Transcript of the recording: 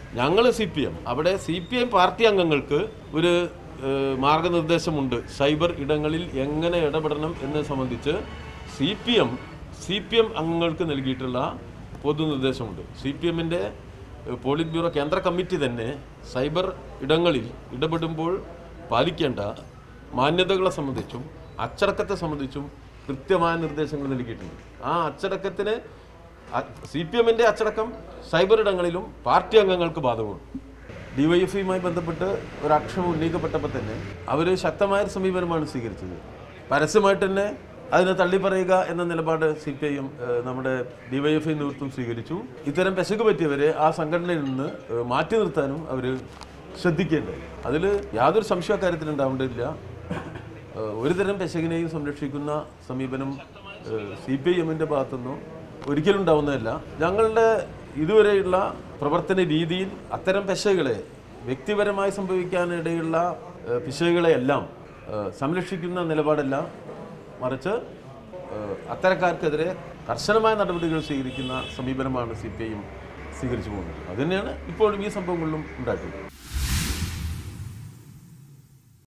ഞങ്ങൾ C P M അവിടെ C P M party അംഗങ്ങൾക്ക് ഒരു ഏഹ്, മാർഗനിർദ്ദേശമുണ്ട് സൈബർ ഇടങ്ങളിൽ എങ്ങനെ ഇടപെടണം എന്നത് സംബന്ധിച്ച് C P M C P M അംഗങ്ങൾക്ക് നൽകിയിട്ടുള്ള പൊതുനിർദ്ദേശമുണ്ട് സി പി എമ്മിൻ്റെ പോളിറ്റ് ബ്യൂറോ കേന്ദ്ര കമ്മിറ്റി തന്നെ സൈബർ ഇടങ്ങളിൽ ഇടപെടുമ്പോൾ പാലിക്കേണ്ട മാന്യതകളെ സംബന്ധിച്ചും അച്ചടക്കത്തെ സംബന്ധിച്ചും കൃത്യമായ നിർദ്ദേശങ്ങൾ നൽകിയിട്ടുണ്ട് ആ അച്ചടക്കത്തിന് സി പി എമ്മിൻ്റെ അച്ചടക്കം സൈബർ ഇടങ്ങളിലും പാർട്ടി അംഗങ്ങൾക്ക് ബാധകമാണ് ഡിവൈഎഫ്ഐയുമായി ബന്ധപ്പെട്ട് ഒരു ആക്ഷേപം ഉന്നയിക്കപ്പെട്ടപ്പോൾ തന്നെ അവർ ശക്തമായ ഒരു സമീപനമാണ് സ്വീകരിച്ചത് പരസ്യമായിട്ട് തന്നെ അതിനെ തള്ളിപ്പറയുക എന്ന നിലപാട് സി പി ഐ എം നമ്മുടെ ഡിവൈഎഫ്ഐ നേതൃത്വം സ്വീകരിച്ചു ഇത്തരം പെശക് പറ്റിയവരെ ആ സംഘടനയിൽ നിന്ന് ഏഹ്, മാറ്റി നിർത്താനും അവർ ശ്രദ്ധിക്കേണ്ടത് അതിൽ യാതൊരു സംശയക്കാര്യത്തിലും ഉണ്ടാവേണ്ടതില്ല ഏഹ്, ഒരു തരം പെശകിനെയും സംരക്ഷിക്കുന്ന സമീപനം സി പി ഐ എമ്മിൻ്റെ ഭാഗത്തുനിന്നോ ഒരിക്കലും ഉണ്ടാവുന്നതല്ല ഞങ്ങളുടെ ഇതുവരെയുള്ള പ്രവർത്തന രീതിയിൽ അത്തരം പെശകളെ വ്യക്തിപരമായി സംഭവിക്കാനിടയുള്ള ഏഹ്, പിശകുകളെയെല്ലാം ഏഹ്, സംരക്ഷിക്കുന്ന നിലപാടല്ല മറിച്ച് ഏഹ്, അത്തരക്കാർക്കെതിരെ കർശനമായ നടപടികൾ സ്വീകരിക്കുന്ന സമീപനമാണ് സി പി ഐയും സ്വീകരിച്ചു പോകുന്നത് അതുതന്നെയാണ് ഇപ്പോഴും ഈ സംഭവങ്ങളിലും ഉണ്ടായിട്ടുള്ളത്